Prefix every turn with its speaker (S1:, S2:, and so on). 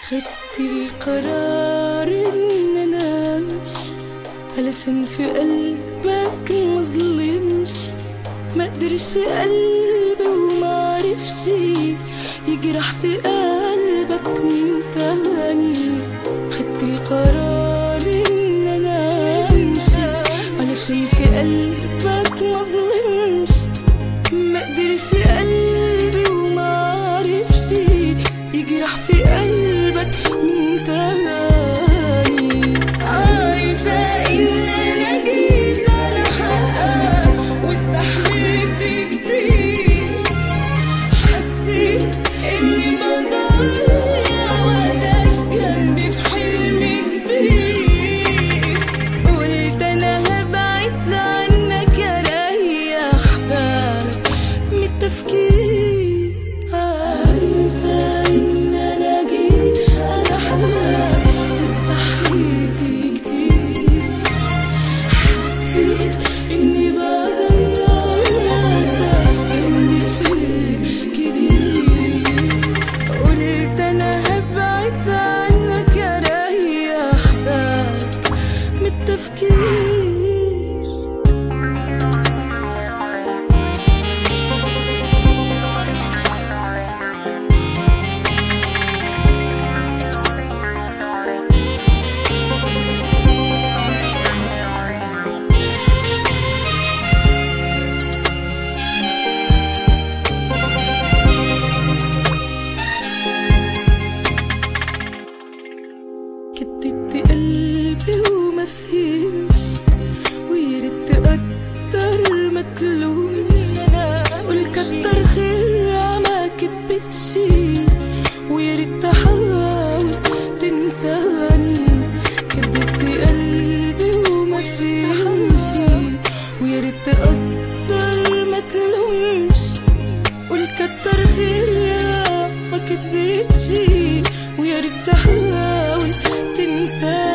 S1: خدت القرار ان انا امشي علشان في قلبك مظلمش ما قدرش قلبي وما عرفش يجرح في قلبك من تاني خدت القرار ان انا امشي علشان في قلبك مظلمش ما قدرش قلبي وما عرفش يجرح في قلبك من تاني عارفة إن أنا جيت على حقك واستحملت كتير حسيت إني بضيع وقتك جنبي في حلم كبير قلت أنا هبعد عنك أريح بالك من التفكير عارفة إن أنا جيت على حقك واستحملت كتير حسيت إني بضيع وقتك جنبي في حلم كبير قلت أنا هبعد عنك أريح بالك من التفكير كدبت قلبي وما فهمش وياريت تقدر ما تلومش قول كتر خيرها ما كدبتش وياريت تحاول تنساني كدبت قلبي وما فهمش وياريت تقدر ما تلومش قول كتر خيرها ما كدبتش ويا ريت تحاول تنسى